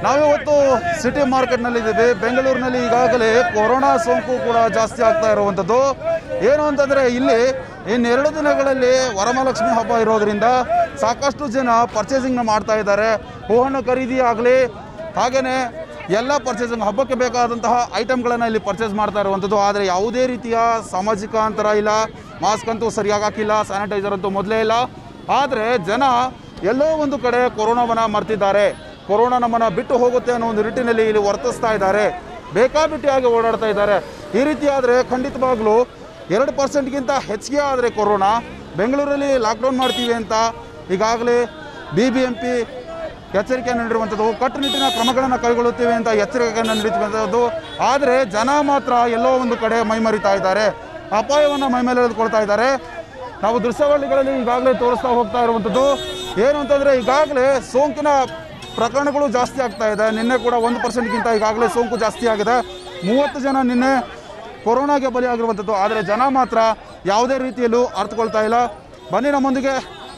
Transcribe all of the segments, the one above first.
ನಾವಿವತ್ತು ಸಿಟಿ ಮಾರ್ಕೆಟ್ನಲ್ಲಿದ್ದೀವಿ ಬೆಂಗಳೂರಿನಲ್ಲಿ ಈಗಾಗಲೇ ಕೊರೋನಾ ಸೋಂಕು ಕೂಡ ಜಾಸ್ತಿ ಆಗ್ತಾ ಇರುವಂಥದ್ದು ಏನು ಅಂತಂದರೆ ಇಲ್ಲಿ ಇನ್ನೆರಡು ದಿನಗಳಲ್ಲಿ ವರಮಹಾಲಕ್ಷ್ಮಿ ಹಬ್ಬ ಇರೋದ್ರಿಂದ ಸಾಕಷ್ಟು ಜನ ಪರ್ಚೇಸಿಂಗ್ನ ಮಾಡ್ತಾ ಇದ್ದಾರೆ ಹೂಹಣ್ಣು ಖರೀದಿ ಆಗಲಿ ಹಾಗೆಯೇ ಎಲ್ಲ ಪರ್ಚೇಸಿಂಗ್ ಹಬ್ಬಕ್ಕೆ ಬೇಕಾದಂತಹ ಐಟಮ್ಗಳನ್ನು ಇಲ್ಲಿ ಪರ್ಚೇಸ್ ಮಾಡ್ತಾ ಇರುವಂಥದ್ದು ಆದರೆ ಯಾವುದೇ ರೀತಿಯ ಸಾಮಾಜಿಕ ಅಂತರ ಇಲ್ಲ ಮಾಸ್ಕ್ ಅಂತೂ ಸರಿಯಾಗಿ ಹಾಕಿಲ್ಲ ಸ್ಯಾನಿಟೈಸರ್ ಅಂತೂ ಮೊದಲೇ ಇಲ್ಲ ಆದರೆ ಜನ ಎಲ್ಲೋ ಒಂದು ಕಡೆ ಕೊರೋನಾವನ್ನ ಮರ್ತಿದ್ದಾರೆ ಕೊರೋನಾ ನಮ್ಮನ್ನು ಬಿಟ್ಟು ಹೋಗುತ್ತೆ ಅನ್ನೋ ಒಂದು ನಿಟ್ಟಿನಲ್ಲಿ ಇಲ್ಲಿ ವರ್ತಿಸ್ತಾ ಇದ್ದಾರೆ ಬೇಕಾಬಿಟ್ಟಿಯಾಗಿ ಓಡಾಡ್ತಾ ಇದ್ದಾರೆ ಈ ರೀತಿ ಆದರೆ ಖಂಡಿತವಾಗ್ಲೂ ಎರಡು ಪರ್ಸೆಂಟ್ಗಿಂತ ಹೆಚ್ಚಿಗೆ ಆದರೆ ಕೊರೋನಾ ಬೆಂಗಳೂರಲ್ಲಿ ಲಾಕ್ಡೌನ್ ಮಾಡ್ತೀವಿ ಅಂತ ಈಗಾಗಲೇ ಬಿ ಬಿ ಎಂ ಪಿ ಎಚ್ಚರಿಕೆಯನ್ನು ನೀಡಿರುವಂಥದ್ದು ಕಟ್ಟುನಿಟ್ಟಿನ ಕ್ರಮಗಳನ್ನು ಕೈಗೊಳ್ಳುತ್ತೇವೆ ಅಂತ ಎಚ್ಚರಿಕೆಯನ್ನು ನೀಡುತ್ತಿರುವಂಥದ್ದು ಆದರೆ ಜನ ಮಾತ್ರ ಎಲ್ಲೋ ಒಂದು ಕಡೆ ಮೈಮರಿತಾ ಇದ್ದಾರೆ ಅಪಾಯವನ್ನು ಮೈಮೇಲೆ ಎಳೆದುಕೊಳ್ತಾ ಇದ್ದಾರೆ ನಾವು ದೃಶ್ಯಾವಳಿಗಳಲ್ಲಿ ಈಗಾಗಲೇ ತೋರಿಸ್ತಾ ಹೋಗ್ತಾ ಇರುವಂಥದ್ದು ಏನು ಅಂತಂದರೆ ಈಗಾಗಲೇ ಸೋಂಕಿನ ಪ್ರಕರಣಗಳು ಜಾಸ್ತಿ ಆಗ್ತಾ ಇದೆ ನಿನ್ನೆ ಕೂಡ ಒಂದು ಪರ್ಸೆಂಟ್ಗಿಂತ ಈಗಾಗಲೇ ಸೋಂಕು ಜಾಸ್ತಿ ಆಗಿದೆ ಮೂವತ್ತು ಜನ ನಿನ್ನೆ ಕೊರೋನಾಗೆ ಬಲಿಯಾಗಿರುವಂಥದ್ದು ಆದರೆ ಜನ ಮಾತ್ರ ಯಾವುದೇ ರೀತಿಯಲ್ಲೂ ಅರ್ಥಕೊಳ್ತಾ ಇಲ್ಲ ಬನ್ನಿ ನಮ್ಮೊಂದಿಗೆ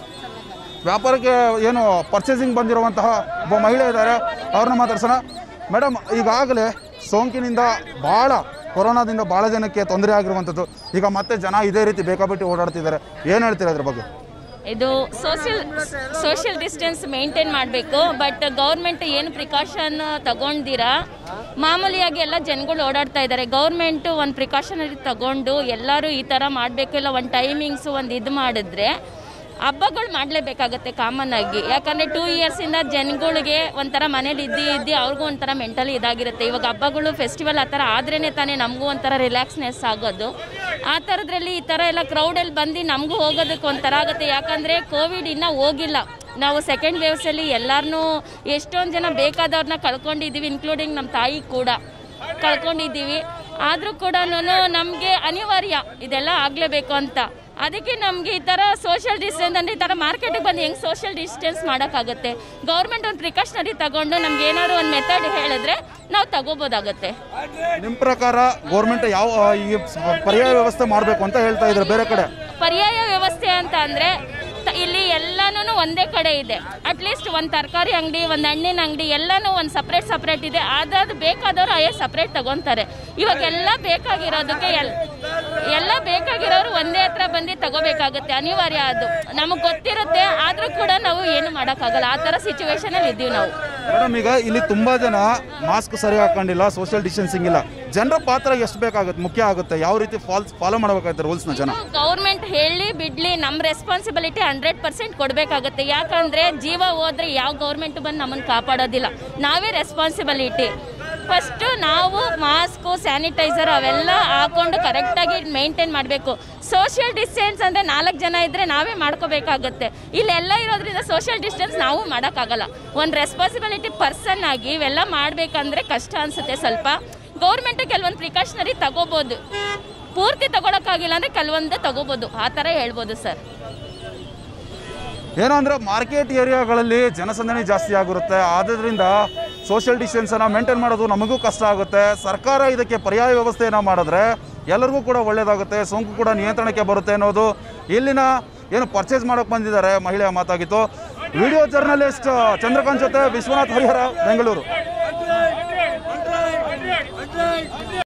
ವ್ಯಾಪಾರಕ್ಕೆ ಏನು ಪರ್ಚೇಸಿಂಗ್ ಬಂದಿರುವಂತಹ ಒಬ್ಬ ಮಹಿಳೆ ಇದ್ದಾರೆ ಅವ್ರನ್ನ ಮಾತಾಡ್ಸೋಣ ಮೇಡಮ್ ಈಗಾಗಲೇ ಸೋಂಕಿನಿಂದ ಭಾಳ ಕೊರೋನಾದಿಂದ ಭಾಳ ಜನಕ್ಕೆ ತೊಂದರೆ ಆಗಿರುವಂಥದ್ದು ಈಗ ಮತ್ತೆ ಜನ ಇದೇ ರೀತಿ ಬೇಕಾಬಿಟ್ಟು ಓಡಾಡ್ತಿದ್ದಾರೆ ಏನು ಹೇಳ್ತೀರಾ ಅದ್ರ ಬಗ್ಗೆ ಇದು ಸೋಷಿಯಲ್ ಸೋಷಿಯಲ್ ಡಿಸ್ಟೆನ್ಸ್ ಮೇಂಟೈನ್ ಮಾಡಬೇಕು ಬಟ್ ಗೌರ್ಮೆಂಟ್ ಏನು ಪ್ರಿಕಾಷನ್ ತಗೊಂಡಿರಾ ಮಾಮೂಲಿಯಾಗಿ ಎಲ್ಲ ಜನಗಳು ಓಡಾಡ್ತಾ ಇದ್ದಾರೆ ಗೌರ್ಮೆಂಟ್ ಒಂದು ಪ್ರಿಕಾಷನರಿ ತಗೊಂಡು ಎಲ್ಲರೂ ಈ ಥರ ಮಾಡಬೇಕು ಇಲ್ಲ ಒಂದು ಟೈಮಿಂಗ್ಸ್ ಒಂದು ಇದು ಮಾಡಿದ್ರೆ ಹಬ್ಬಗಳು ಮಾಡಲೇಬೇಕಾಗತ್ತೆ ಕಾಮನ್ ಆಗಿ ಯಾಕಂದರೆ ಟೂ ಇಯರ್ಸಿಂದ ಜನಗಳಿಗೆ ಒಂಥರ ಮನೇಲಿ ಇದ್ದು ಇದ್ದು ಅವ್ರಿಗೂ ಒಂಥರ ಮೆಂಟಲಿ ಇದಾಗಿರುತ್ತೆ ಇವಾಗ ಹಬ್ಬಗಳು ಫೆಸ್ಟಿವಲ್ ಆ ಥರ ಆದ್ರೇ ತಾನೇ ನಮಗೂ ಒಂಥರ ರಿಲ್ಯಾಕ್ಸ್ನೆಸ್ ಆಗೋದು ಆ ಥರದ್ರಲ್ಲಿ ಈ ಥರ ಎಲ್ಲ ಕ್ರೌಡಲ್ಲಿ ಬಂದು ನಮಗೂ ಹೋಗೋದಕ್ಕೆ ಒಂಥರ ಆಗುತ್ತೆ ಯಾಕಂದರೆ ಕೋವಿಡ್ ಇನ್ನೂ ಹೋಗಿಲ್ಲ ನಾವು ಸೆಕೆಂಡ್ ವೇವ್ಸಲ್ಲಿ ಎಲ್ಲರನ್ನೂ ಎಷ್ಟೊಂದು ಜನ ಬೇಕಾದವ್ರನ್ನ ಕಳ್ಕೊಂಡಿದ್ದೀವಿ ಇನ್ಕ್ಲೂಡಿಂಗ್ ನಮ್ಮ ತಾಯಿ ಕೂಡ ಕಳ್ಕೊಂಡಿದ್ದೀವಿ ಆದರೂ ಕೂಡ ನಮಗೆ ಅನಿವಾರ್ಯ ಇದೆಲ್ಲ ಆಗಲೇಬೇಕು ಅಂತ ಅದಕ್ಕೆ ನಮಗೆ ಈ ಥರ ಸೋಷಿಯಲ್ ಡಿಸ್ಟೆನ್ಸ್ ಅಂದರೆ ಈ ಥರ ಮಾರ್ಕೆಟಿಗೆ ಬಂದು ಹೆಂಗೆ ಸೋಷಿಯಲ್ ಡಿಸ್ಟೆನ್ಸ್ ಮಾಡೋಕ್ಕಾಗುತ್ತೆ ಗೌರ್ಮೆಂಟ್ ಒಂದು ಪ್ರಿಕಾಷನರಿ ತಗೊಂಡು ನಮ್ಗೆ ಏನಾದ್ರು ಒಂದು ಮೆಥಡ್ ಹೇಳಿದ್ರೆ ನಾವು ತಗೋಬೋದಾಗುತ್ತೆ ನಿಮ್ಮ ಪ್ರಕಾರ ಗೌರ್ಮೆಂಟ್ ಯಾವ ಆ, ಈ ಪರ್ಯಾಯ ವ್ಯವಸ್ಥೆ ಮಾಡಬೇಕು ಅಂತ ಹೇಳ್ತಾ ಇದ್ದಾರೆ ಬೇರೆ ಕಡೆ ಪರ್ಯಾಯ ವ್ಯವಸ್ಥೆ ಅಂತ ಅಂದರೆ ಇಲ್ಲಿ ಎಲ್ಲಾನು ಒಂದೇ ಕಡೆ ಇದೆ ಅಟ್ಲೀಸ್ಟ್ ಒಂದು ತರಕಾರಿ ಅಂಗಡಿ ಒಂದು ಹಣ್ಣಿನ ಅಂಗಡಿ ಎಲ್ಲನೂ ಒಂದು ಸಪ್ರೇಟ್ ಸಪ್ರೇಟ್ ಇದೆ ಅದಾದ್ರು ಬೇಕಾದವರು ಅಯ್ಯೋ ಸಪ್ರೇಟ್ ತಗೊಂತಾರೆ ಇವಾಗ ಎಲ್ಲ ಬೇಕಾಗಿರೋದಕ್ಕೆ ಎಲ್ ಎಲ್ಲ ಬೇಕಾಗಿರೋರು ಒಂದೇ ಹತ್ರ ಬಂದು ತಗೋಬೇಕಾಗುತ್ತೆ ಅನಿವಾರ್ಯ ಅದು ನಮಗೆ ಗೊತ್ತಿರುತ್ತೆ ಆದರೂ ಕೂಡ ನಾವು ಏನು ಮಾಡೋಕ್ಕಾಗಲ್ಲ ಆ ಥರ ಸಿಚುವೇಶನಲ್ಲಿ ಇದ್ದೀವಿ ನಾವು ಮೇಡಮ್ ಈಗ ಇಲ್ಲಿ ತುಂಬಾ ಜನ ಮಾಸ್ಕ್ ಸರಿ ಹಾಕೊಂಡಿಲ್ಲ ಸೋಷಿಯಲ್ ಡಿಸ್ಟೆನ್ಸಿಂಗ್ ಇಲ್ಲ ಜನರ ಪಾತ್ರ ಎಷ್ಟು ಬೇಕಾಗುತ್ತೆ ಮುಖ್ಯ ಆಗುತ್ತೆ ಯಾವ ರೀತಿ ಫಾಲ್ಸ್ ಫಾಲೋ ಮಾಡಬೇಕಾಗುತ್ತೆ ರೂಲ್ಸ್ನ ಜನ ಗೌರ್ಮೆಂಟ್ ಹೇಳಿ ಬಿಡ್ಲಿ ನಮ್ಮ ರೆಸ್ಪಾನ್ಸಿಬಿಲಿಟಿ ಹಂಡ್ರೆಡ್ ಪರ್ಸೆಂಟ್ ಕೊಡಬೇಕಾಗುತ್ತೆ ಯಾಕಂದ್ರೆ ಜೀವ ಹೋದ್ರೆ ಯಾವ ಗೌರ್ಮೆಂಟ್ ಬಂದು ನಮ್ಮನ್ನು ಕಾಪಾಡೋದಿಲ್ಲ ನಾವೇ ರೆಸ್ಪಾನ್ಸಿಬಿಲಿಟಿ ಫಸ್ಟು ನಾವು ಮಾಸ್ಕು ಸ್ಯಾನಿಟೈಸರ್ ಅವೆಲ್ಲ ಹಾಕೊಂಡು ಕರೆಕ್ಟಾಗಿ ಮೇಂಟೈನ್ ಮಾಡಬೇಕು ಸೋಷಿಯಲ್ ಡಿಸ್ಟೆನ್ಸ್ ಅಂದರೆ ನಾಲ್ಕು ಜನ ಇದ್ದರೆ ನಾವೇ ಮಾಡ್ಕೋಬೇಕಾಗುತ್ತೆ ಇಲ್ಲೆಲ್ಲ ಇರೋದ್ರಿಂದ ಸೋಷಿಯಲ್ ಡಿಸ್ಟೆನ್ಸ್ ನಾವು ಮಾಡೋಕ್ಕಾಗಲ್ಲ ಒಂದು ರೆಸ್ಪಾನ್ಸಿಬಿಲಿಟಿ ಪರ್ಸನ್ ಆಗಿ ಇವೆಲ್ಲ ಮಾಡಬೇಕಂದ್ರೆ ಕಷ್ಟ ಅನಿಸುತ್ತೆ ಸ್ವಲ್ಪ ಗೌರ್ಮೆಂಟ್ ಕೆಲವೊಂದು ಪ್ರಿಕಾಷನರಿ ತಗೋಬೋದು ಪೂರ್ತಿ ತಗೊಳಕ್ಕಾಗಿಲ್ಲ ಅಂದರೆ ಕೆಲವೊಂದು ತಗೋಬೋದು ಆ ಥರ ಹೇಳ್ಬೋದು ಸರ್ ಏನೋ ಅಂದ್ರೆ ಮಾರ್ಕೆಟ್ ಏರಿಯಾಗಳಲ್ಲಿ ಜನಸಂದಣಿ ಜಾಸ್ತಿ ಆಗಿರುತ್ತೆ ಆದ್ದರಿಂದ ಸೋಷಿಯಲ್ ಡಿಸ್ಟೆನ್ಸನ್ನು ಮೇಂಟೈನ್ ಮಾಡೋದು ನಮಗೂ ಕಷ್ಟ ಆಗುತ್ತೆ ಸರ್ಕಾರ ಇದಕ್ಕೆ ಪರ್ಯಾಯ ವ್ಯವಸ್ಥೆಯನ್ನು ಮಾಡಿದ್ರೆ ಎಲ್ಲರಿಗೂ ಕೂಡ ಒಳ್ಳೆಯದಾಗುತ್ತೆ ಸೋಂಕು ಕೂಡ ನಿಯಂತ್ರಣಕ್ಕೆ ಬರುತ್ತೆ ಅನ್ನೋದು ಇಲ್ಲಿನ ಏನು ಪರ್ಚೇಸ್ ಮಾಡೋಕೆ ಬಂದಿದ್ದಾರೆ ಮಹಿಳೆಯ ಮಾತಾಗಿತ್ತು ವಿಡಿಯೋ ಜರ್ನಲಿಸ್ಟ್ ಚಂದ್ರಕಾಂತ್ ಜೊತೆ ವಿಶ್ವನಾಥ್ ಹರಿಹರ ಬೆಂಗಳೂರು